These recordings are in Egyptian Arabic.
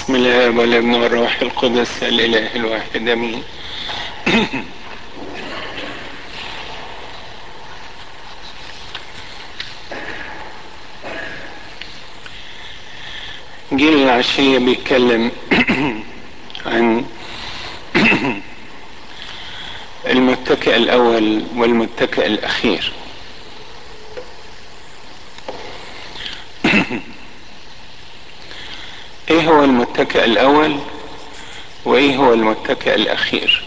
بسم الله والابن والروح القدس الاله الواحد امين جيل العشية بيتكلم عن المتكئ الأول والمتكئ الأخير ايه هو المتكئ الأول وايه هو المتكئ الأخير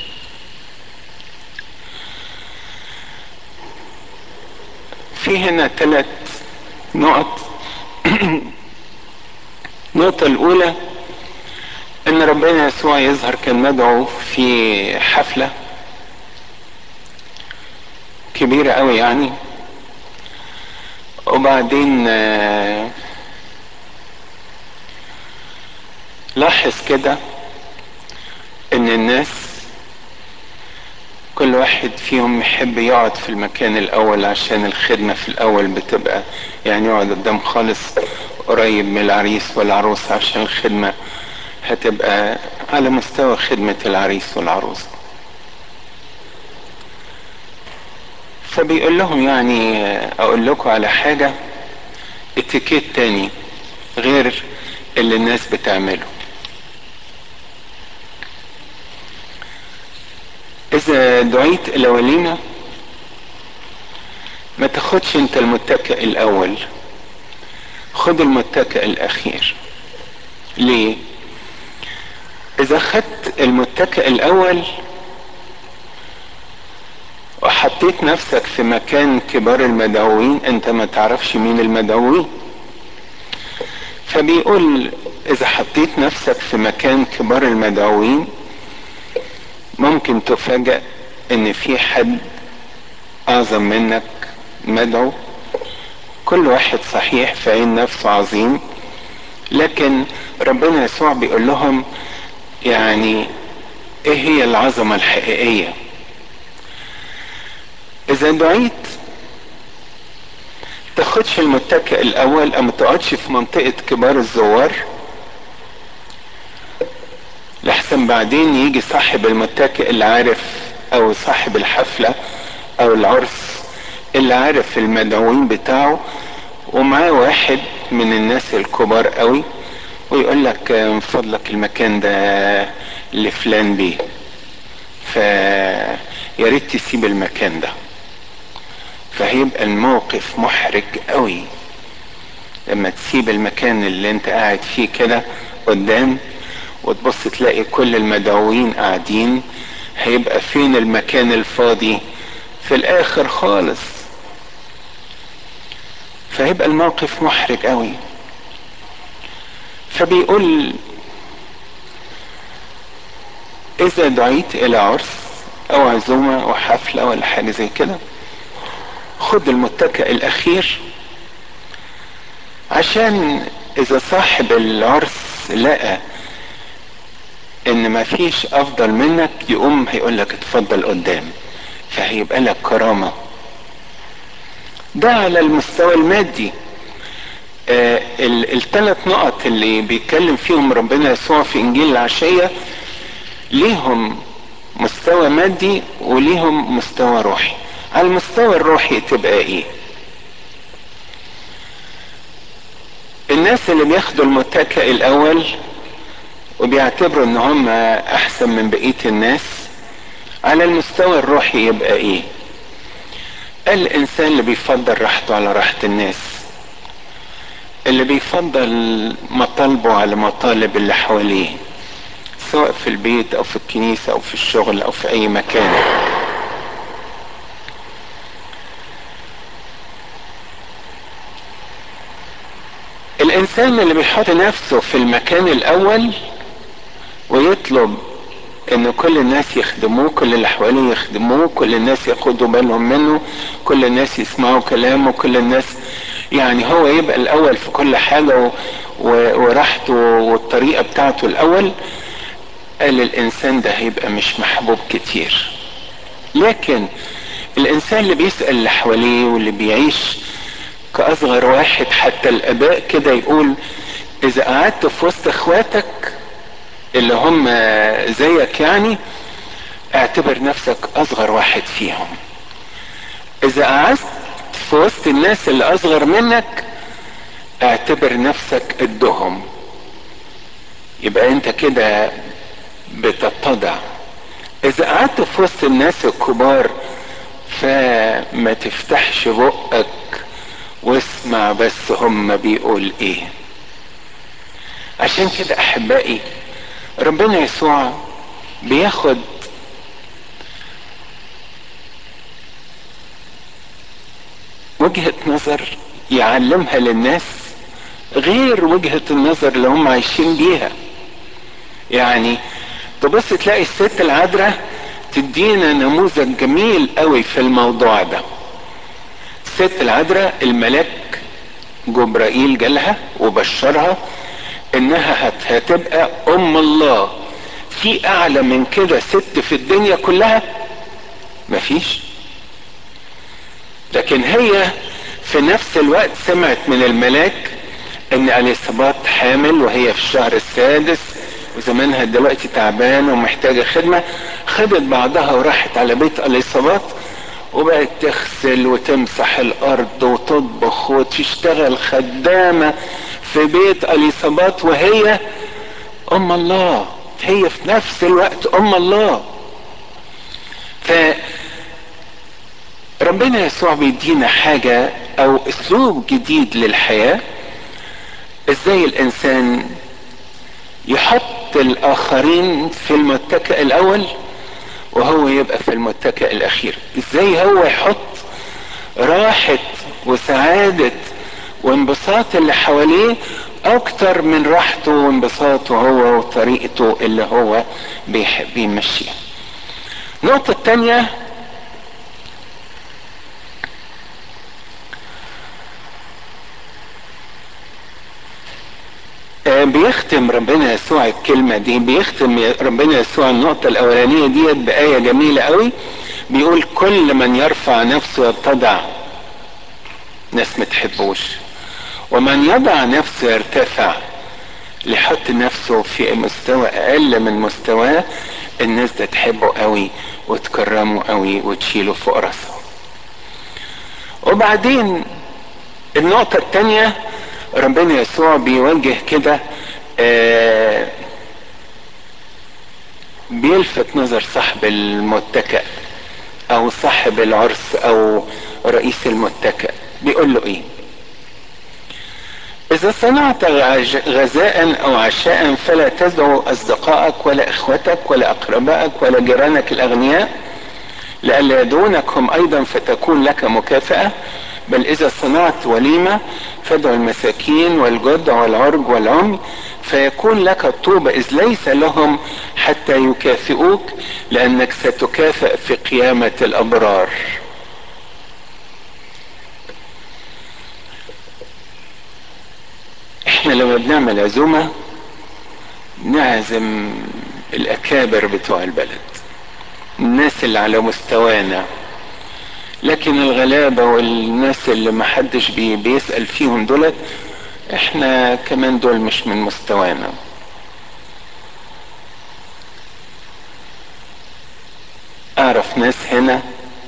في هنا ثلاث نقط النقطة الأولى إن ربنا يسوع يظهر كان مدعو في حفلة كبيرة أوي يعني وبعدين آه، لاحظ كده إن الناس كل واحد فيهم يحب يقعد في المكان الأول عشان الخدمة في الأول بتبقى يعني يقعد قدام خالص قريب من العريس والعروس عشان الخدمة هتبقى على مستوى خدمة العريس والعروس فبيقول لهم يعني اقول لكم على حاجة اتيكيت تاني غير اللي الناس بتعمله اذا دعيت الى وليمة ما تاخدش انت المتكئ الاول خد المتكئ الاخير ليه اذا خدت المتكئ الاول وحطيت نفسك في مكان كبار المدعوين انت ما تعرفش مين المدعوين فبيقول اذا حطيت نفسك في مكان كبار المدعوين ممكن تفاجأ ان في حد اعظم منك مدعو كل واحد صحيح في عين نفسه عظيم لكن ربنا يسوع بيقول لهم يعني ايه هي العظمة الحقيقية اذا دعيت تاخدش المتكئ الاول او ما تقعدش في منطقة كبار الزوار لحسن بعدين يجي صاحب المتكئ اللي عارف او صاحب الحفلة او العرس اللي عارف المدعوين بتاعه ومعاه واحد من الناس الكبار قوي ويقول لك من فضلك المكان ده لفلان بيه فيا ريت تسيب المكان ده فهيبقى الموقف محرج قوي لما تسيب المكان اللي انت قاعد فيه كده قدام وتبص تلاقي كل المدعوين قاعدين هيبقى فين المكان الفاضي في الاخر خالص فهيبقى الموقف محرج قوي فبيقول اذا دعيت الى عرس او عزومة او حفلة ولا حاجة زي كده خد المتكئ الاخير عشان اذا صاحب العرس لقى ان مفيش افضل منك يقوم هيقول لك اتفضل قدام فهيبقى لك كرامة ده على المستوى المادي آه الثلاث نقط اللي بيتكلم فيهم ربنا يسوع في انجيل العشية ليهم مستوى مادي وليهم مستوى روحي على المستوى الروحي تبقى ايه الناس اللي بياخدوا المتكئ الاول وبيعتبروا ان هم احسن من بقية الناس على المستوى الروحي يبقى ايه الانسان اللي بيفضل راحته على راحة الناس اللي بيفضل مطالبه على مطالب اللي حواليه سواء في البيت او في الكنيسة او في الشغل او في اي مكان الانسان اللي بيحط نفسه في المكان الاول ويطلب ان كل الناس يخدموه كل اللي حواليه يخدموه كل الناس ياخدوا بالهم منه كل الناس يسمعوا كلامه كل الناس يعني هو يبقى الاول في كل حاجة وراحته والطريقة بتاعته الاول قال الانسان ده هيبقى مش محبوب كتير لكن الانسان اللي بيسأل اللي حواليه واللي بيعيش كاصغر واحد حتى الاباء كده يقول اذا قعدت في وسط اخواتك اللي هم زيك يعني اعتبر نفسك اصغر واحد فيهم اذا قعدت في وسط الناس اللي اصغر منك اعتبر نفسك قدهم يبقى انت كده بتتضع اذا قعدت في وسط الناس الكبار فما تفتحش بقك واسمع بس هم بيقول ايه عشان كده احبائي ربنا يسوع بياخد وجهة نظر يعلمها للناس غير وجهة النظر اللي هم عايشين بيها يعني تبص تلاقي الست العذراء تدينا نموذج جميل قوي في الموضوع ده الست العذراء الملاك جبرائيل جالها وبشرها انها هتبقى ام الله في اعلى من كده ست في الدنيا كلها مفيش لكن هي في نفس الوقت سمعت من الملاك ان اليصابات حامل وهي في الشهر السادس وزمانها دلوقتي تعبانه ومحتاجه خدمه خدت بعضها وراحت على بيت اليصابات وبقت تغسل وتمسح الارض وتطبخ وتشتغل خدامه في بيت اليصابات وهي ام الله هي في نفس الوقت ام الله ف ربنا يسوع بيدينا حاجة او اسلوب جديد للحياة ازاي الانسان يحط الاخرين في المتكئ الاول وهو يبقى في المتكئ الاخير ازاي هو يحط راحة وسعادة وانبساط اللي حواليه اكتر من راحته وانبساطه هو وطريقته اللي هو بيحب يمشيها النقطة التانية بيختم ربنا يسوع الكلمة دي بيختم ربنا يسوع النقطة الأولانية ديت بآية جميلة قوي بيقول كل من يرفع نفسه يتضع ناس ما تحبوش ومن يضع نفسه يرتفع ليحط نفسه في مستوى أقل من مستواه الناس ده تحبه قوي وتكرمه قوي وتشيله فوق راسه وبعدين النقطة التانية ربنا يسوع بيوجه كده آه بيلفت نظر صاحب المتكئ او صاحب العرس او رئيس المتكئ بيقول له ايه اذا صنعت غزاء او عشاء فلا تدعو اصدقائك ولا اخوتك ولا اقربائك ولا جيرانك الاغنياء لئلا يدعونك هم ايضا فتكون لك مكافاه بل اذا صنعت وليمه فادعو المساكين والجدع والعرج والعمي فيكون لك الطوبة إذ ليس لهم حتى يكافئوك لأنك ستكافئ في قيامة الأبرار احنا لما بنعمل عزومة نعزم الأكابر بتوع البلد الناس اللي على مستوانا لكن الغلابة والناس اللي محدش بي بيسأل فيهم دولت احنا كمان دول مش من مستوانا اعرف ناس هنا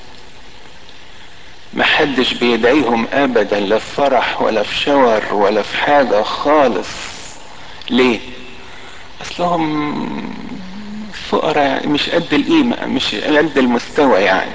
محدش بيدعيهم ابدا لا في فرح ولا في شور ولا في حاجة خالص ليه اصلهم فقراء مش قد القيمة مش قد المستوى يعني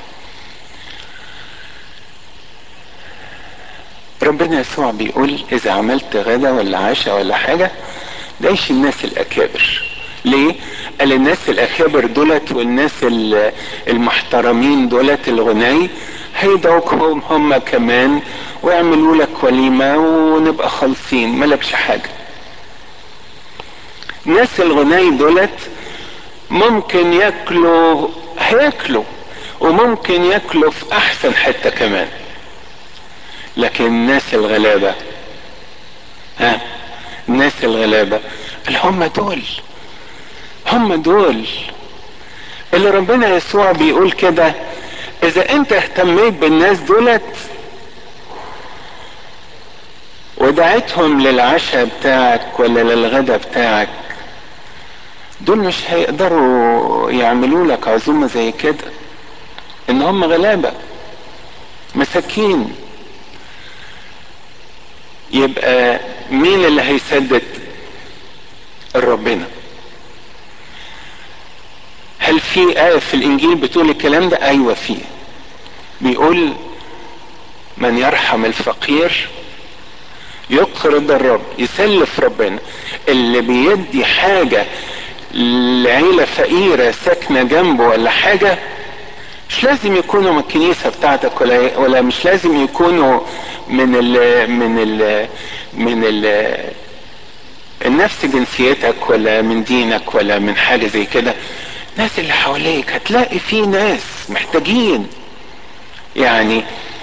ربنا يسوع بيقول اذا عملت غدا ولا عشاء ولا حاجة دايش الناس الاكابر ليه قال الناس الاكابر دولت والناس المحترمين دولت الغني هيدعوكم هم كمان ويعملوا لك وليمة ونبقى خالصين ملكش حاجة الناس الغني دولت ممكن ياكلوا هياكلوا وممكن ياكلوا في احسن حتة كمان لكن الناس الغلابة ها الناس الغلابة اللي هم دول هم دول اللي ربنا يسوع بيقول كده اذا انت اهتميت بالناس دولت ودعيتهم للعشاء بتاعك ولا للغدا بتاعك دول مش هيقدروا يعملوا لك عزومة زي كده ان هم غلابة مساكين يبقى مين اللي هيسدد ربنا هل في آية في الإنجيل بتقول الكلام ده؟ أيوة في بيقول من يرحم الفقير يقرض الرب يسلف ربنا اللي بيدي حاجة لعيلة فقيرة ساكنة جنبه ولا حاجة مش لازم يكونوا من الكنيسة بتاعتك ولا ولا مش لازم يكونوا من ال من ال من ال نفس جنسيتك ولا من دينك ولا من حاجة زي كده الناس اللي حواليك هتلاقي في ناس محتاجين يعني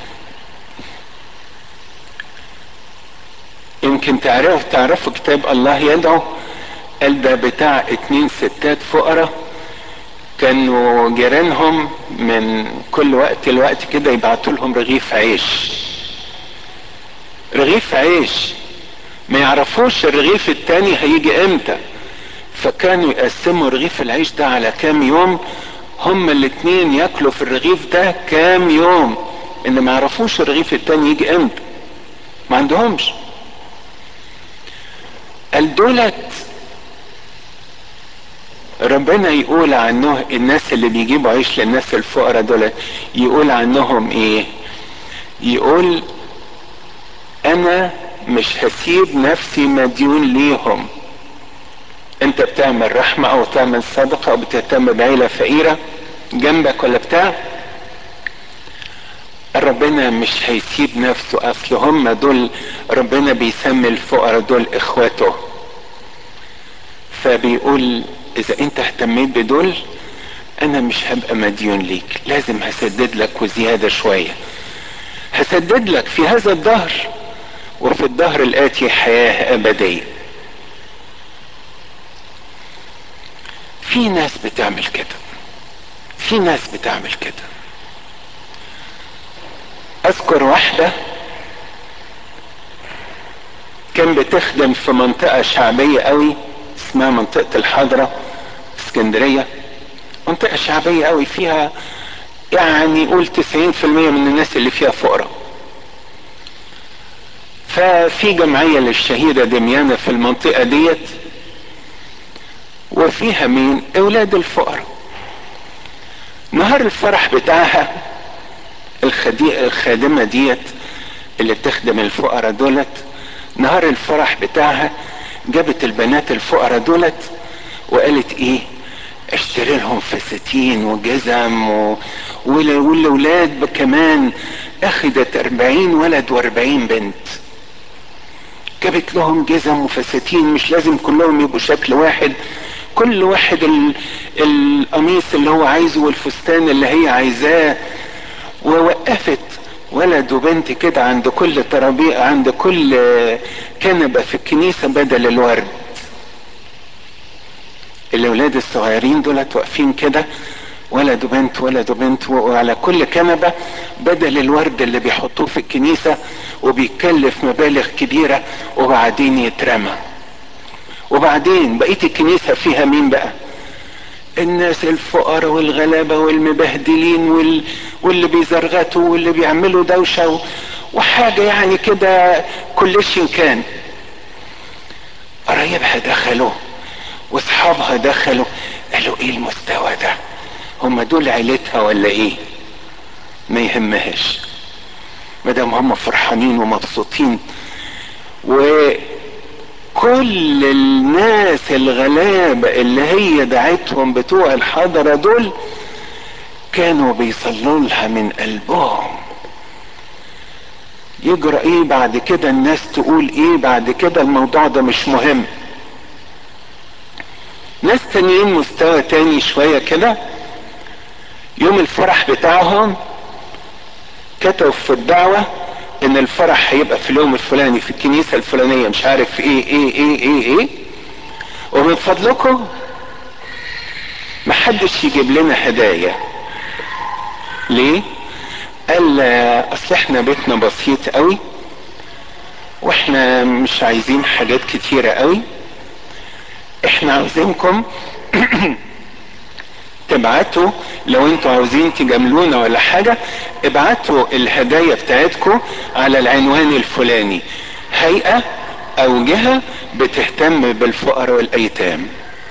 يمكن تعرف تعرفوا كتاب الله يدعو قال ده بتاع اتنين ستات فقراء كانوا جيرانهم من كل وقت لوقت كده يبعتوا لهم رغيف عيش رغيف عيش ما يعرفوش الرغيف التاني هيجي امتى فكانوا يقسموا رغيف العيش ده على كام يوم هما الاتنين ياكلوا في الرغيف ده كام يوم ان ما يعرفوش الرغيف التاني يجي امتى ما عندهمش قال دولت ربنا يقول عنه الناس اللي بيجيبوا عيش للناس الفقراء دولت يقول عنهم ايه يقول انا مش هسيب نفسي مديون ليهم انت بتعمل رحمة او تعمل صدقة او بتهتم بعيلة فقيرة جنبك ولا بتاع ربنا مش هيسيب نفسه اصل هم دول ربنا بيسمي الفقراء دول اخواته فبيقول اذا انت اهتميت بدول انا مش هبقى مديون ليك لازم هسدد لك وزيادة شوية هسدد لك في هذا الدهر وفي الدهر الاتي حياة ابدية في ناس بتعمل كده في ناس بتعمل كده اذكر واحدة كان بتخدم في منطقة شعبية قوي اسمها منطقة الحضرة في اسكندرية منطقة شعبية قوي فيها يعني قول تسعين في المية من الناس اللي فيها فقراء ففي جمعية للشهيدة دميانة في المنطقة ديت وفيها مين اولاد الفقراء نهار الفرح بتاعها الخدي... الخادمة ديت اللي بتخدم الفقراء دولت نهار الفرح بتاعها جابت البنات الفقراء دولت وقالت ايه اشتري لهم فساتين وجزم و... والاولاد كمان اخدت اربعين ولد واربعين بنت جابت لهم جزم وفساتين مش لازم كلهم يبقوا شكل واحد كل واحد ال... القميص اللي هو عايزه والفستان اللي هي عايزاه ووقفت ولد وبنت كده عند كل ترابيزه عند كل كنبه في الكنيسه بدل الورد الاولاد الصغيرين دولت واقفين كده ولد وبنت ولد وبنت وعلى كل كنبه بدل الورد اللي بيحطوه في الكنيسه وبيكلف مبالغ كبيره وبعدين يترمى وبعدين بقيه الكنيسه فيها مين بقى الناس الفقراء والغلابة والمبهدلين وال... واللي بيزرغتوا واللي بيعملوا دوشة و... وحاجة يعني كده كلش كان قرايبها دخلوا واصحابها دخلوا قالوا ايه المستوى ده هم دول عيلتها ولا ايه ما يهمهاش مادام هم فرحانين ومبسوطين وكل الناس الغلابة اللي هي دعتهم بتوع الحضرة دول كانوا بيصلوا لها من قلبهم يجرى ايه بعد كده الناس تقول ايه بعد كده الموضوع ده مش مهم ناس تانيين مستوى تاني شوية كده يوم الفرح بتاعهم كتبوا في الدعوة ان الفرح هيبقى في اليوم الفلاني في الكنيسة الفلانية مش عارف ايه ايه ايه ايه ايه ومن فضلكم محدش يجيب لنا هدايا ليه قال اصل احنا بيتنا بسيط قوي واحنا مش عايزين حاجات كتيرة قوي احنا عاوزينكم تبعتوا لو انتوا عاوزين تجاملونا ولا حاجة ابعتوا الهدايا بتاعتكم على العنوان الفلاني هيئة او جهة بتهتم بالفقراء والايتام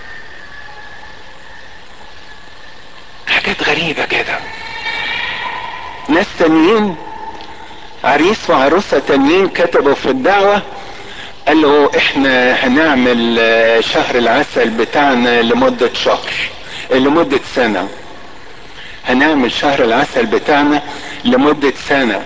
حاجات غريبة كده ناس تانيين عريس وعروسة تانيين كتبوا في الدعوة قالوا احنا هنعمل شهر العسل بتاعنا لمدة شهر لمدة سنة هنعمل شهر العسل بتاعنا لمدة سنة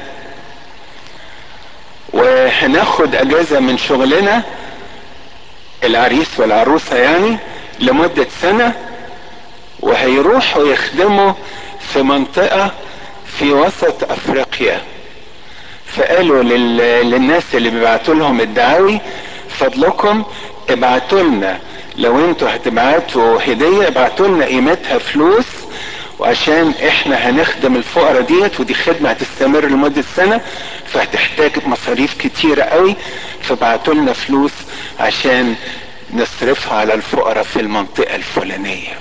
وهناخد اجازة من شغلنا العريس والعروسة يعني لمدة سنة وهيروحوا يخدموا في منطقة في وسط افريقيا فقالوا لل... للناس اللي بيبعتوا لهم الدعاوي فضلكم ابعتوا لنا لو انتوا هتبعتوا هدية ابعتوا لنا قيمتها فلوس وعشان احنا هنخدم الفقراء ديت ودي خدمة هتستمر لمدة سنة فهتحتاج مصاريف كتيرة قوي فبعتوا لنا فلوس عشان نصرفها على الفقراء في المنطقة الفلانية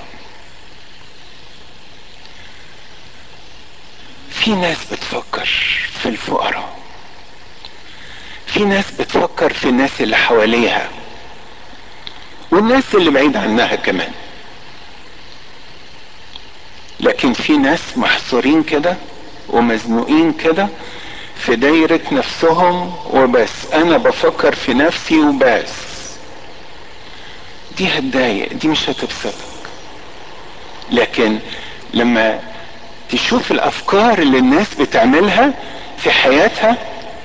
في ناس بتفكر في الفقراء في ناس بتفكر في الناس اللي حواليها والناس اللي بعيد عنها كمان لكن في ناس محصورين كده ومزنوقين كده في دايرة نفسهم وبس انا بفكر في نفسي وبس دي هتضايق دي مش هتبسطك لكن لما تشوف الافكار اللي الناس بتعملها في حياتها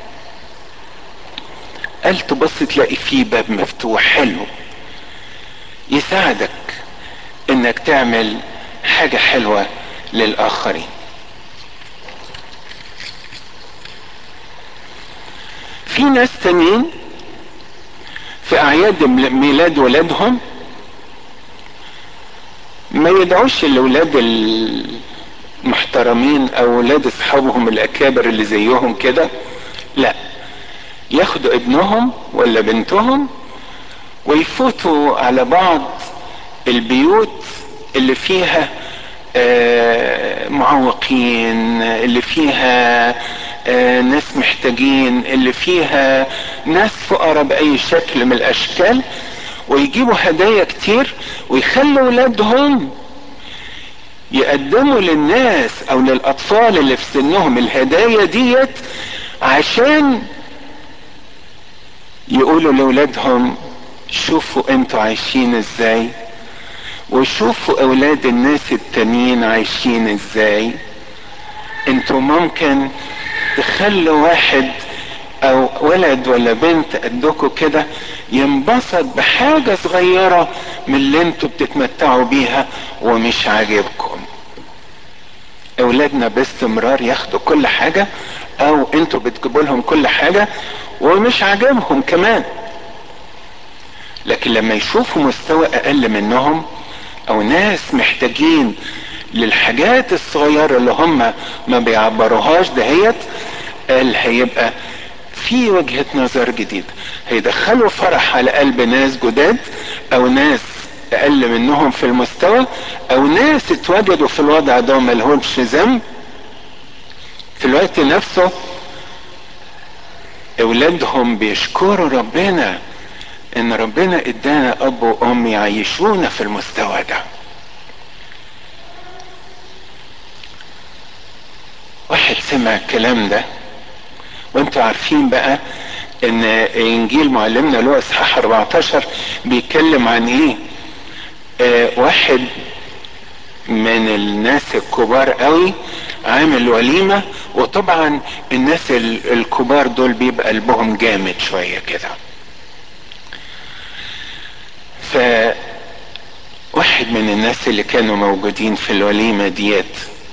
قال تبص تلاقي فيه باب مفتوح حلو يساعدك انك تعمل حاجة حلوة للاخرين في ناس تانيين في اعياد ميلاد ولادهم ما يدعوش الاولاد المحترمين او ولاد اصحابهم الاكابر اللي زيهم كده لا ياخدوا ابنهم ولا بنتهم ويفوتوا على بعض البيوت اللي فيها معوقين اللي فيها ناس محتاجين اللي فيها ناس فقراء باي شكل من الاشكال ويجيبوا هدايا كتير ويخلوا ولادهم يقدموا للناس او للاطفال اللي في سنهم الهدايا ديت عشان يقولوا لاولادهم شوفوا انتوا عايشين ازاي وشوفوا اولاد الناس التانيين عايشين ازاي انتوا ممكن تخلوا واحد او ولد ولا بنت قدكوا كده ينبسط بحاجة صغيرة من اللي انتوا بتتمتعوا بيها ومش عاجبكم اولادنا باستمرار ياخدوا كل حاجة او انتوا بتجيبوا لهم كل حاجة ومش عاجبهم كمان لكن لما يشوفوا مستوى اقل منهم او ناس محتاجين للحاجات الصغيرة اللي هم ما بيعبروهاش دهيت قال هيبقى في وجهة نظر جديدة هيدخلوا فرح على قلب ناس جداد او ناس اقل منهم في المستوى او ناس اتوجدوا في الوضع ده وملهمش ذنب في الوقت نفسه اولادهم بيشكروا ربنا ان ربنا ادانا اب وام يعيشونا في المستوى ده واحد سمع الكلام ده وانتوا عارفين بقى ان انجيل معلمنا له اصحاح 14 بيتكلم عن ايه آه واحد من الناس الكبار قوي عامل وليمة وطبعا الناس الكبار دول بيبقى قلبهم جامد شوية كده ف واحد من الناس اللي كانوا موجودين في الوليمة ديت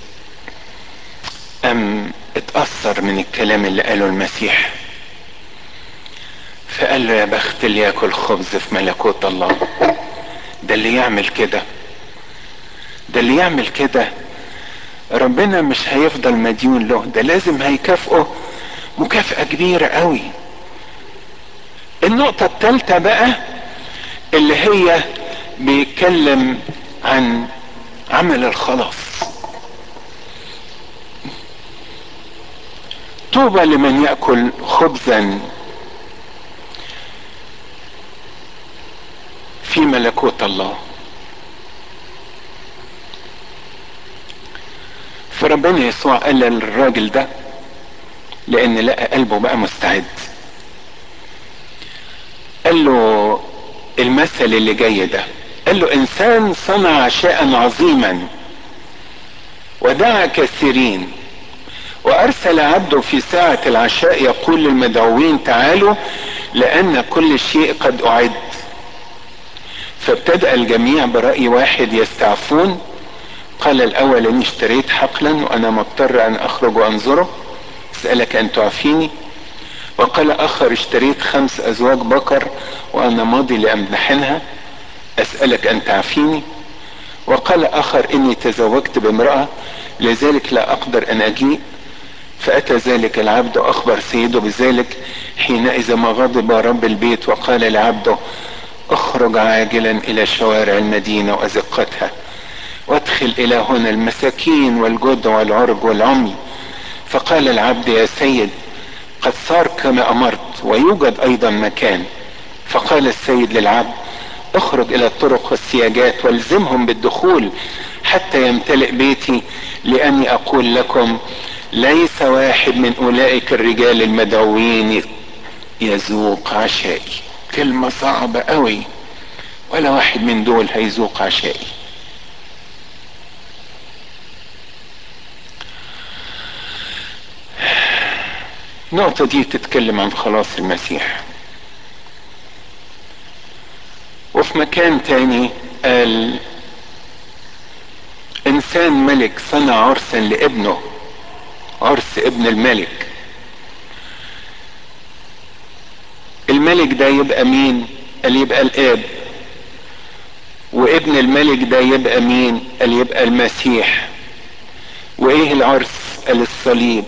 أم اتأثر من الكلام اللي قاله المسيح فقال له يا بخت اللي ياكل خبز في ملكوت الله ده اللي يعمل كده ده اللي يعمل كده ربنا مش هيفضل مديون له ده لازم هيكافئه مكافأة كبيرة قوي النقطة الثالثة بقى اللي هي بيتكلم عن عمل الخلاص طوبى لمن ياكل خبزا في ملكوت الله فربنا يسوع قال للراجل ده لان لقى قلبه بقى مستعد قال له المثل اللي جاي ده قال له انسان صنع عشاء عظيما ودعا كثيرين وارسل عبده في ساعة العشاء يقول للمدعوين تعالوا لان كل شيء قد اعد فابتدأ الجميع برأي واحد يستعفون قال الاول اني اشتريت حقلا وانا مضطر ان اخرج وانظره اسألك ان تعفيني وقال اخر اشتريت خمس ازواج بقر وانا ماضي لامتحنها اسألك ان تعفيني وقال اخر اني تزوجت بامرأة لذلك لا اقدر ان اجيء فاتى ذلك العبد واخبر سيده بذلك حينئذ ما غضب رب البيت وقال لعبده اخرج عاجلا الى شوارع المدينة وازقتها وادخل الى هنا المساكين والجد والعرج والعمي فقال العبد يا سيد قد صار كما امرت ويوجد ايضا مكان فقال السيد للعبد اخرج الى الطرق والسياجات والزمهم بالدخول حتى يمتلئ بيتي لاني اقول لكم ليس واحد من اولئك الرجال المدعوين يذوق عشائي كلمة صعبة قوي ولا واحد من دول هيذوق عشائي النقطة دي تتكلم عن خلاص المسيح وفي مكان تاني قال انسان ملك صنع عرسا لابنه عرس ابن الملك الملك ده يبقى مين قال يبقى الاب وابن الملك ده يبقى مين قال يبقى المسيح وايه العرس قال الصليب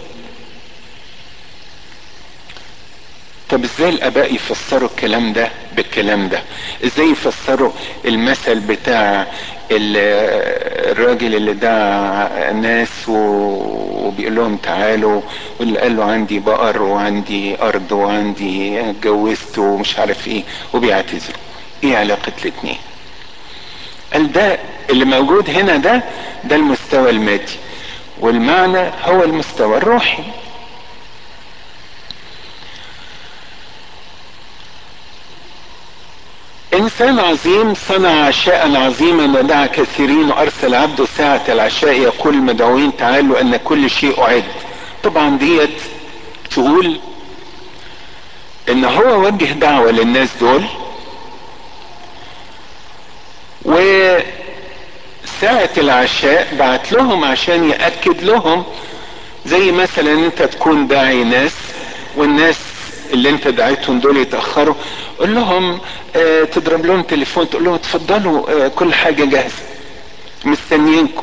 طب ازاي الاباء يفسروا الكلام ده بالكلام ده ازاي يفسروا المثل بتاع الراجل اللي دعا ناس وبيقول لهم تعالوا واللي قال له عندي بقر وعندي ارض وعندي اتجوزت ومش عارف ايه وبيعتذروا ايه علاقة الاتنين قال ده اللي موجود هنا ده ده المستوى المادي والمعنى هو المستوى الروحي انسان عظيم صنع عشاء عظيما ودعا كثيرين وارسل عبده ساعة العشاء يقول المدعوين تعالوا ان كل شيء اعد طبعا ديت تقول ان هو وجه دعوة للناس دول وساعة العشاء بعت لهم عشان يأكد لهم زي مثلا انت تكون داعي ناس والناس اللي انت دعيتهم دول يتأخروا قول لهم اه تضرب لهم تليفون تقول لهم اتفضلوا اه كل حاجة جاهزة مستنيينكم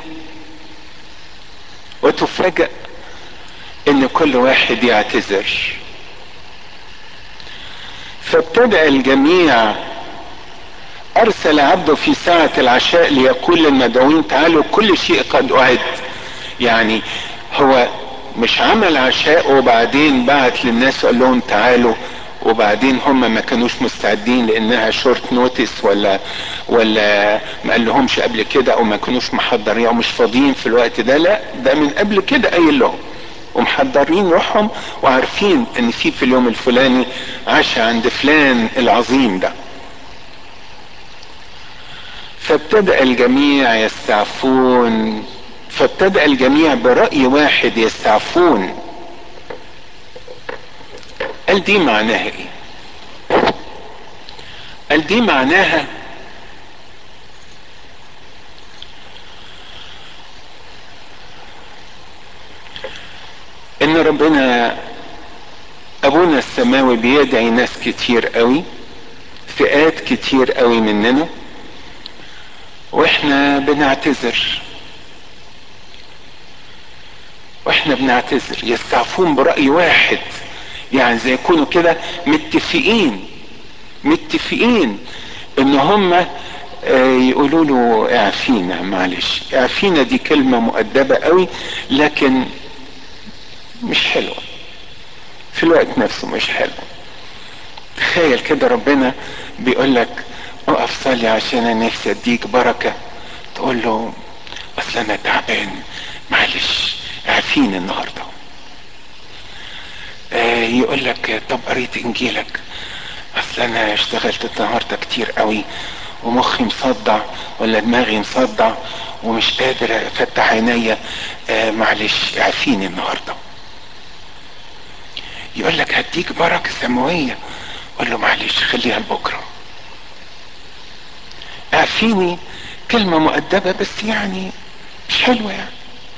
وتفاجأ ان كل واحد يعتذر فابتدأ الجميع ارسل عبده في ساعة العشاء ليقول للمدعوين تعالوا كل شيء قد اعد يعني هو مش عمل عشاء وبعدين بعت للناس وقال لهم تعالوا وبعدين هم ما كانوش مستعدين لانها شورت نوتس ولا ولا ما قال لهمش قبل كده او ما كانوش محضرين او مش فاضيين في الوقت ده لا ده من قبل كده قايل لهم ومحضرين روحهم وعارفين ان في في اليوم الفلاني عشاء عند فلان العظيم ده فابتدأ الجميع يستعفون فابتدأ الجميع برأي واحد يستعفون قال دي معناها ايه قال دي معناها ان ربنا ابونا السماوي بيدعي ناس كتير قوي فئات كتير قوي مننا واحنا بنعتذر واحنا بنعتذر يستعفون برأي واحد يعني زي يكونوا كده متفقين متفقين ان هم يقولوا له اعفينا معلش اعفينا دي كلمة مؤدبة قوي لكن مش حلوة في الوقت نفسه مش حلو تخيل كده ربنا بيقول لك اقف صلي عشان انا نفسي اديك بركة تقول له اصل انا تعبان معلش عارفين النهارده آه يقول لك طب قريت انجيلك اصل انا اشتغلت النهارده كتير قوي ومخي مصدع ولا دماغي مصدع ومش قادر افتح عينيا آه معلش عارفين النهارده يقول لك هديك بركه سماويه قول له معلش خليها لبكره اعفيني كلمة مؤدبة بس يعني مش حلوة يعني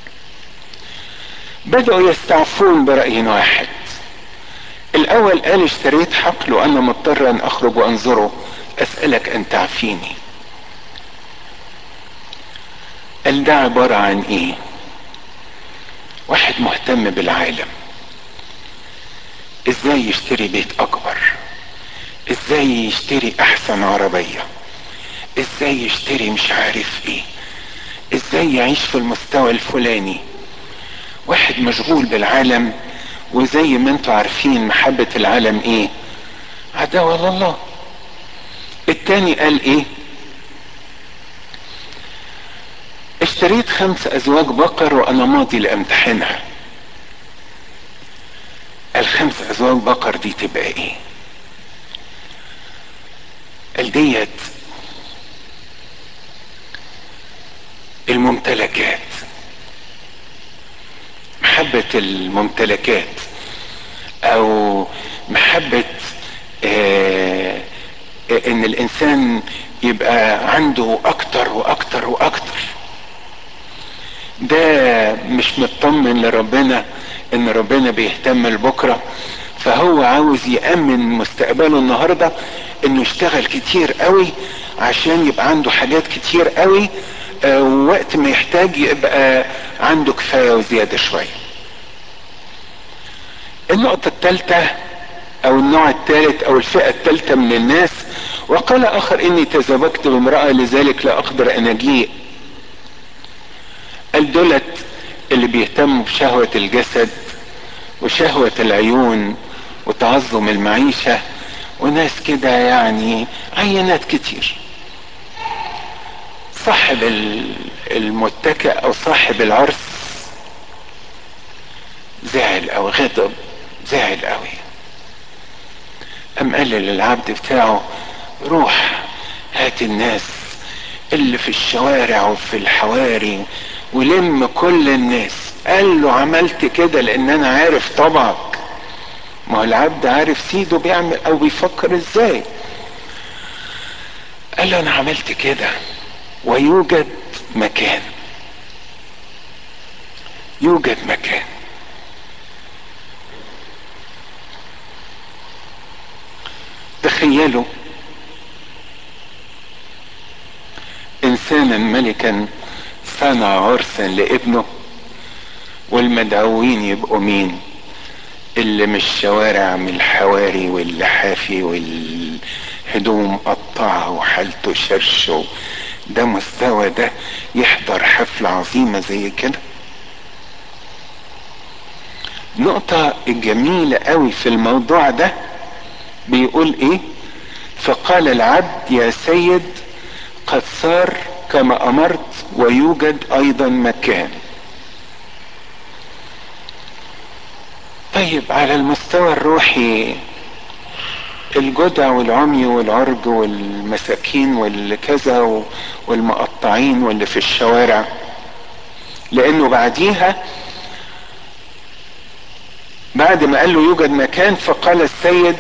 بدأوا يستعفون برأي واحد الأول قال اشتريت حقل وأنا مضطر أن أخرج وأنظره أسألك أن تعفيني قال ده عبارة عن إيه واحد مهتم بالعالم ازاي يشتري بيت اكبر ازاي يشتري احسن عربية ازاي يشتري مش عارف ايه ازاي يعيش في المستوى الفلاني واحد مشغول بالعالم وزي ما انتوا عارفين محبة العالم ايه عداوة لله التاني قال ايه اشتريت خمس ازواج بقر وانا ماضي لامتحنها الخمس ازواج بقر دي تبقى ايه الديت الممتلكات محبة الممتلكات او محبة آه ان الانسان يبقى عنده اكتر واكتر واكتر ده مش مطمن لربنا ان ربنا بيهتم لبكره فهو عاوز يأمن مستقبله النهارده انه يشتغل كتير قوي عشان يبقى عنده حاجات كتير قوي آه ووقت ما يحتاج يبقى عنده كفايه وزياده شويه. النقطه الثالثه او النوع الثالث او الفئه الثالثه من الناس وقال اخر اني تزوجت بامراه لذلك لا اقدر ان اجيء. قال دولت اللي بيهتموا بشهوه الجسد وشهوه العيون وتعظم المعيشه وناس كده يعني عينات كتير صاحب المتكئ او صاحب العرس زعل او غضب زعل قوي ام قال للعبد بتاعه روح هات الناس اللي في الشوارع وفي الحواري ولم كل الناس قال له عملت كده لان انا عارف طبعك ما هو العبد عارف سيده بيعمل او بيفكر ازاي قال له انا عملت كده ويوجد مكان يوجد مكان تخيلوا انسانا ملكا صنع عرسا لابنه والمدعوين يبقوا مين اللي من الشوارع من الحواري واللحافي والهدوم مقطعة وحالته شرش ده مستوى ده يحضر حفلة عظيمة زي كده النقطة الجميلة قوي في الموضوع ده بيقول ايه فقال العبد يا سيد قد صار كما امرت ويوجد ايضا مكان طيب على المستوى الروحي الجدع والعمي والعرج والمساكين والكذا والمقطعين واللي في الشوارع لانه بعديها بعد ما قال له يوجد مكان فقال السيد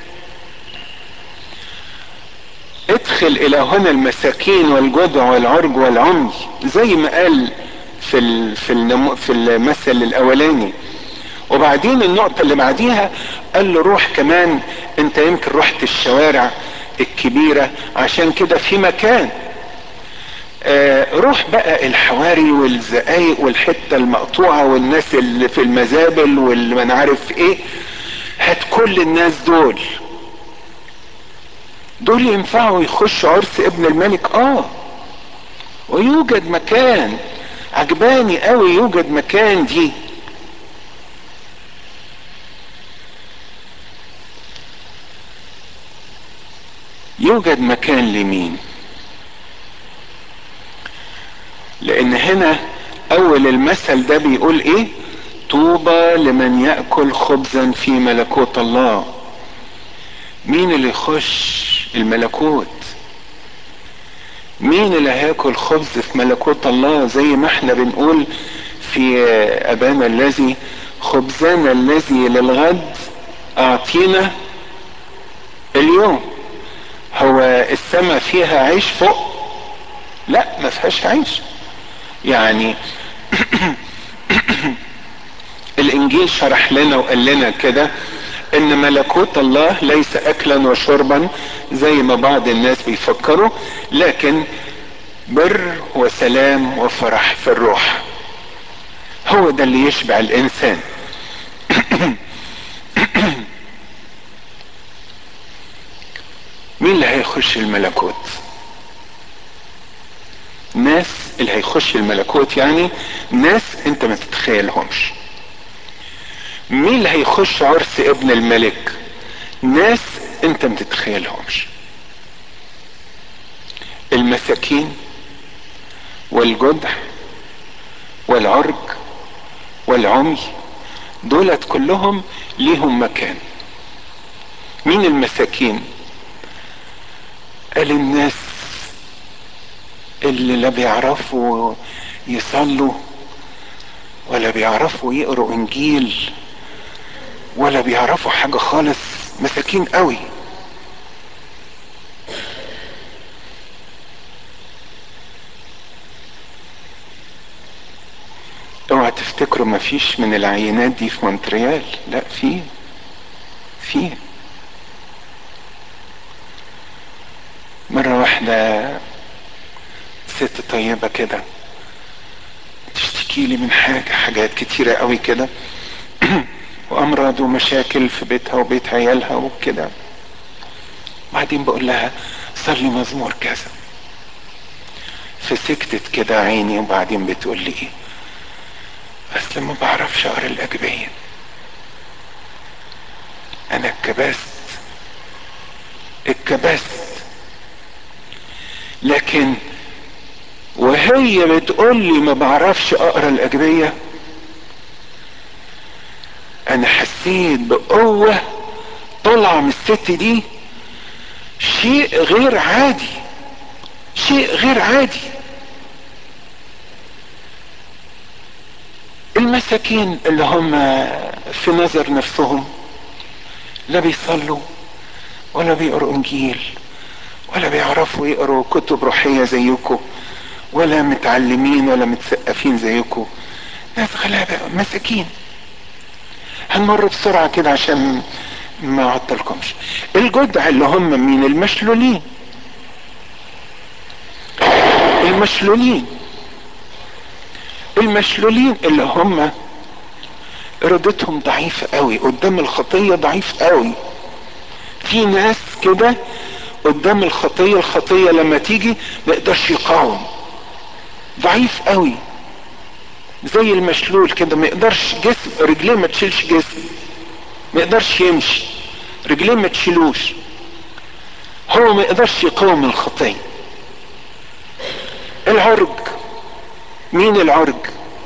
ادخل الى هنا المساكين والجدع والعرج والعمي زي ما قال في ال في النمو في المثل الاولاني وبعدين النقطة اللي بعديها قال له روح كمان انت يمكن رحت الشوارع الكبيرة عشان كده في مكان آه روح بقى الحواري والزقايق والحتة المقطوعة والناس اللي في المزابل واللي ما عارف ايه هات كل الناس دول دول ينفعوا يخشوا عرس ابن الملك اه ويوجد مكان عجباني قوي يوجد مكان دي يوجد مكان لمين لان هنا اول المثل ده بيقول ايه طوبى لمن ياكل خبزا في ملكوت الله مين اللي يخش الملكوت مين اللي هياكل خبز في ملكوت الله زي ما احنا بنقول في ابانا الذي خبزنا الذي للغد اعطينا اليوم هو السماء فيها عيش فوق لا ما فيهاش عيش يعني الانجيل شرح لنا وقال لنا كده ان ملكوت الله ليس اكلا وشربا زي ما بعض الناس بيفكروا لكن بر وسلام وفرح في الروح هو ده اللي يشبع الانسان مين اللي هيخش الملكوت ناس اللي هيخش الملكوت يعني ناس انت ما تتخيلهمش مين اللي هيخش عرس ابن الملك ناس انت ما تتخيلهمش المساكين والجدع والعرج والعمي دولت كلهم ليهم مكان مين المساكين قال الناس اللي لا بيعرفوا يصلوا ولا بيعرفوا يقروا انجيل ولا بيعرفوا حاجة خالص مساكين قوي اوعى تفتكروا مفيش من العينات دي في مونتريال لا في في مرة واحدة ست طيبة كده تشتكي لي من حاجة حاجات كتيرة قوي كده وأمراض ومشاكل في بيتها وبيت عيالها وكده بعدين بقول لها صلي مزمور كذا فسكتت كده عيني وبعدين بتقول لي ايه اصل ما بعرفش اقرا الاجبيه انا اتكبست اتكبست لكن وهي بتقول لي ما بعرفش اقرا الاجبيه انا حسيت بقوه طالعه من الست دي شيء غير عادي شيء غير عادي المساكين اللي هم في نظر نفسهم لا بيصلوا ولا بيقروا انجيل ولا بيعرفوا يقروا كتب روحيه زيكم ولا متعلمين ولا متثقفين زيكم ناس غلابه مساكين هنمر بسرعه كده عشان ما اعطلكمش الجدع اللي هم مين المشلولين المشلولين المشلولين اللي هم ارادتهم ضعيفة قوي قدام الخطية ضعيف قوي في ناس كده قدام الخطية الخطية لما تيجي ما يقدرش يقاوم ضعيف قوي زي المشلول كده ما يقدرش جسم رجليه ما تشيلش جسم ما يقدرش يمشي رجليه ما تشيلوش هو ما يقدرش يقاوم الخطية العرج مين العرج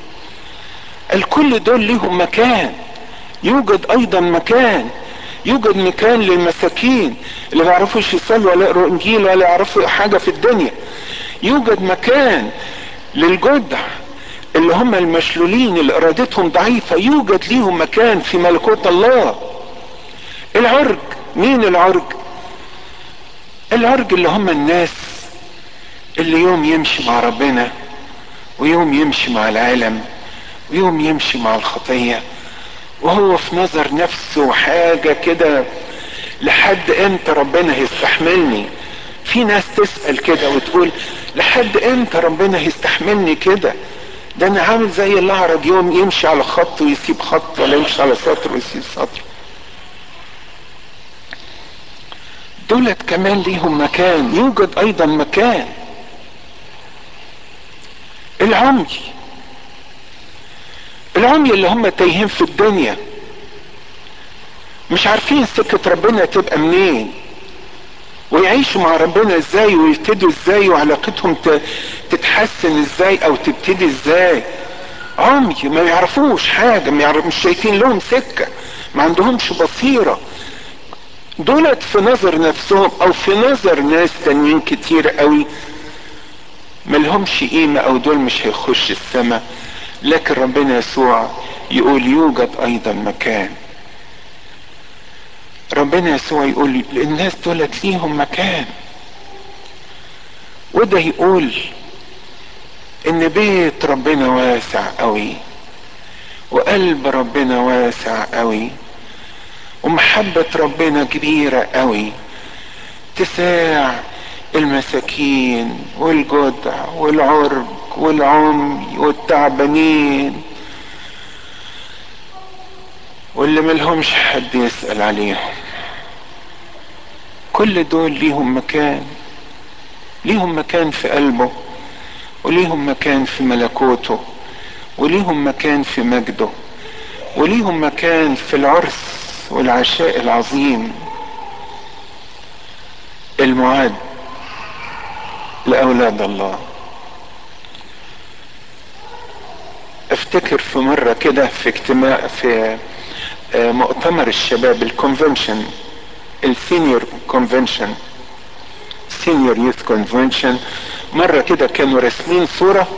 الكل دول لهم مكان يوجد ايضا مكان يوجد مكان للمساكين اللي ما يعرفوش يصلوا ولا يقروا انجيل ولا يعرفوا حاجه في الدنيا يوجد مكان للجدع اللي هم المشلولين اللي ارادتهم ضعيفه يوجد ليهم مكان في ملكوت الله العرج مين العرج العرج اللي هم الناس اللي يوم يمشي مع ربنا ويوم يمشي مع العالم ويوم يمشي مع الخطيه وهو في نظر نفسه حاجة كده لحد امتى ربنا هيستحملني في ناس تسأل كده وتقول لحد امتى ربنا هيستحملني كده ده انا عامل زي الاعرج يوم يمشي على خط ويسيب خط ولا يمشي على سطر ويسيب سطر دولت كمان ليهم مكان يوجد ايضا مكان العمي العمي اللي هم تايهين في الدنيا مش عارفين سكة ربنا تبقى منين ويعيشوا مع ربنا ازاي ويبتدوا ازاي وعلاقتهم تتحسن ازاي او تبتدي ازاي عمي ما يعرفوش حاجة ما يعرف مش شايفين لهم سكة ما عندهمش بصيرة دولت في نظر نفسهم او في نظر ناس تانيين كتير قوي ملهمش قيمة او دول مش هيخش السماء لكن ربنا يسوع يقول يوجد ايضا مكان ربنا يسوع يقول الناس دولت ليهم مكان وده يقول ان بيت ربنا واسع قوي وقلب ربنا واسع قوي ومحبة ربنا كبيرة قوي تساع المساكين والجدع والعرج والعمي والتعبانين واللي ملهمش حد يسأل عليهم كل دول ليهم مكان ليهم مكان في قلبه وليهم مكان في ملكوته وليهم مكان في مجده وليهم مكان في العرس والعشاء العظيم المعد لأولاد الله افتكر في مرة كده في اجتماع في مؤتمر الشباب الكونفنشن السينيور كونفنشن سينيور يوث كونفنشن مرة كده كانوا راسمين صورة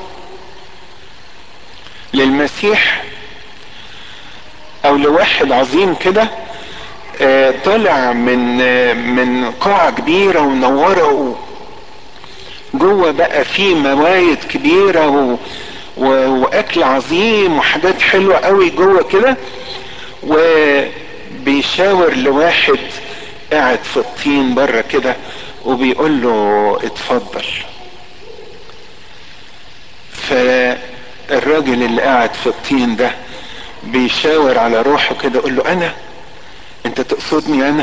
للمسيح او لواحد عظيم كده طلع من من قاعة كبيرة ومنورة جوه بقى في موايد كبيرة و واكل عظيم وحاجات حلوة قوي جوه كده وبيشاور لواحد قاعد في الطين بره كده وبيقول له اتفضل فالراجل اللي قاعد في الطين ده بيشاور على روحه كده يقول له انا انت تقصدني انا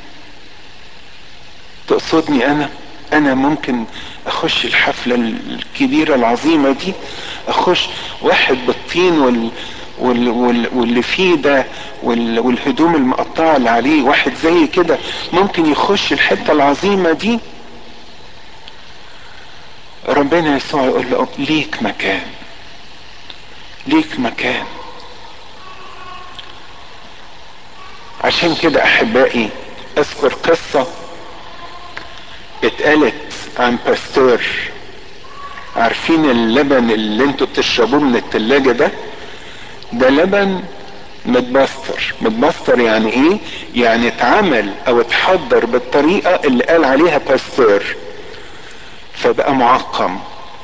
تقصدني انا انا ممكن اخش الحفلة الكبيرة العظيمة دي اخش واحد بالطين وال وال وال واللي فيه ده وال والهدوم المقطعة اللي عليه واحد زي كده ممكن يخش الحتة العظيمة دي ربنا يسوع يقول له ليك مكان ليك مكان عشان كده احبائي اذكر قصة اتقالت عن باستور عارفين اللبن اللي انتوا بتشربوه من التلاجة ده ده لبن متبستر متبستر يعني ايه يعني اتعمل او اتحضر بالطريقة اللي قال عليها باستور فبقى معقم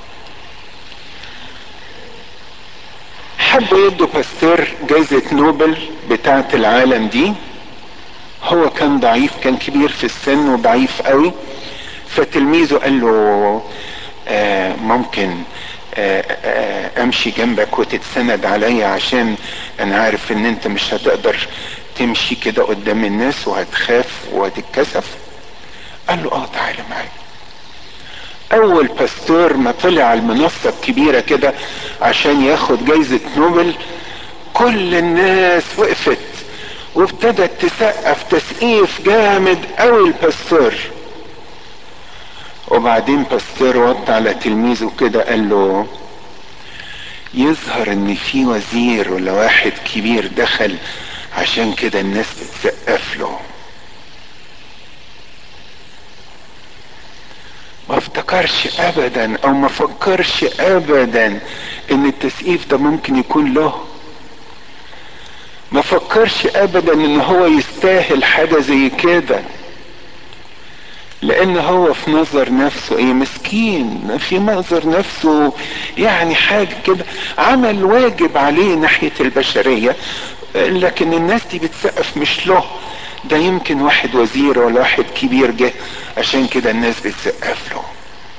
حبوا يدوا باستور جايزة نوبل بتاعة العالم دي هو كان ضعيف كان كبير في السن وضعيف قوي فتلميذه قال له آه ممكن آه آه امشي جنبك وتتسند عليا عشان انا عارف ان انت مش هتقدر تمشي كده قدام الناس وهتخاف وهتتكسف قال له اه تعالى معايا اول باستور ما طلع على المنصة الكبيرة كده عشان ياخد جايزة نوبل كل الناس وقفت وابتدت تسقف تسقيف جامد قوي الباستور وبعدين باستور وط على تلميذه كده قال له يظهر ان في وزير ولا واحد كبير دخل عشان كده الناس بتسقف له ما افتكرش ابدا او ما فكرش ابدا ان التسقيف ده ممكن يكون له ما فكرش ابدا ان هو يستاهل حاجة زي كده لان هو في نظر نفسه ايه مسكين في نظر نفسه يعني حاجة كده عمل واجب عليه ناحية البشرية لكن الناس دي بتسقف مش له ده يمكن واحد وزير ولا واحد كبير جه عشان كده الناس بتسقف له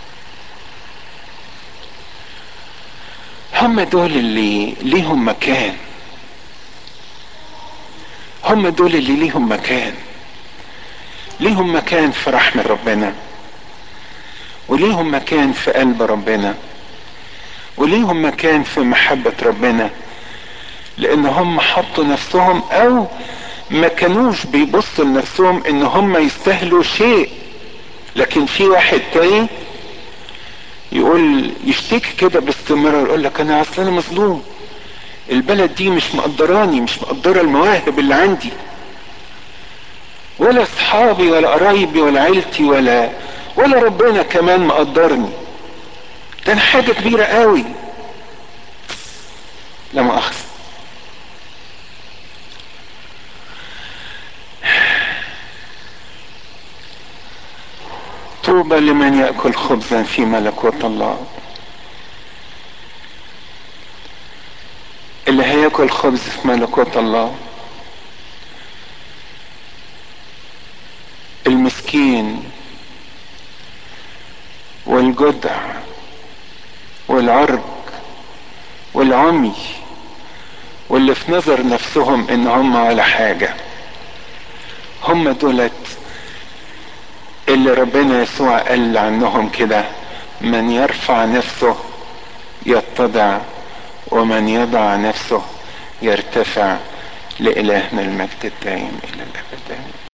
هم دول اللي ليهم مكان هم دول اللي ليهم مكان ليهم مكان في رحمة ربنا وليهم مكان في قلب ربنا وليهم مكان في محبة ربنا لان هم حطوا نفسهم او ما كانوش بيبصوا لنفسهم ان هم يستاهلوا شيء لكن في واحد تاني يقول يشتكي كده باستمرار يقول لك انا اصلا انا مظلوم البلد دي مش مقدراني مش مقدرة المواهب اللي عندي ولا اصحابي ولا قرايبي ولا عيلتي ولا ولا ربنا كمان مقدرني ده انا حاجة كبيرة قوي لا مؤاخذة طوبى لمن يأكل خبزا في ملكوت الله اللي هياكل خبز في ملكوت الله المسكين والجدع والعرج والعمي واللي في نظر نفسهم ان هم ولا حاجة هم دولت اللي ربنا يسوع قال عنهم كده من يرفع نفسه يتضع ومن يضع نفسه يرتفع لإلهنا المجد الدائم إلى الأبد